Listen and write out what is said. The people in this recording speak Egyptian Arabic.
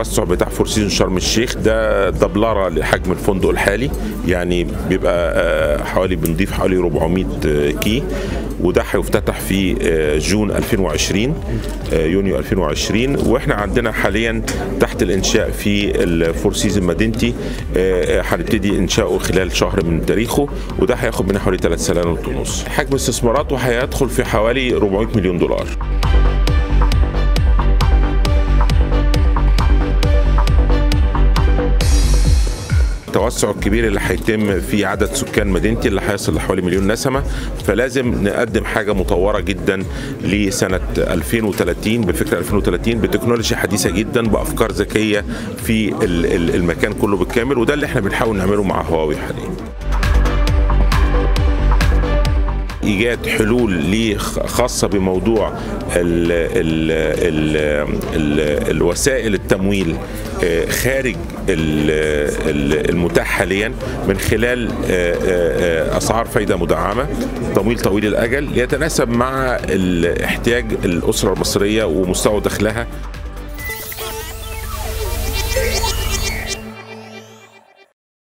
التوسع بتاع فور سيزون شرم الشيخ ده دبلره لحجم الفندق الحالي يعني بيبقى آه، حوالي بنضيف حوالي 400 كي وده هيفتتح في آه، جون 2020 آه، يونيو 2020 واحنا عندنا حاليا تحت الانشاء في الفور سيزون مدينتي آه، آه، هنبتدي انشاؤه خلال شهر من تاريخه وده هياخد مننا حوالي ثلاث سنوات ونص حجم استثماراته هيدخل في حوالي 400 مليون دولار التوسع الكبير اللي هيتم في عدد سكان مدينتي اللي هيصل لحوالي مليون نسمه فلازم نقدم حاجه مطوره جدا لسنه 2030 بفكره 2030 بتكنولوجيا حديثه جدا بافكار ذكيه في ال- ال- المكان كله بالكامل وده اللي احنا بنحاول نعمله مع هواوي حاليا ايجاد حلول ليه خاصه بموضوع ال ال ال ال الوسائل التمويل آه، خارج ال- ال- المتاح حاليا من خلال آه، آه، آه، اسعار فايده مدعمه تمويل طويل الاجل يتناسب مع ال- احتياج الاسره المصريه ومستوى دخلها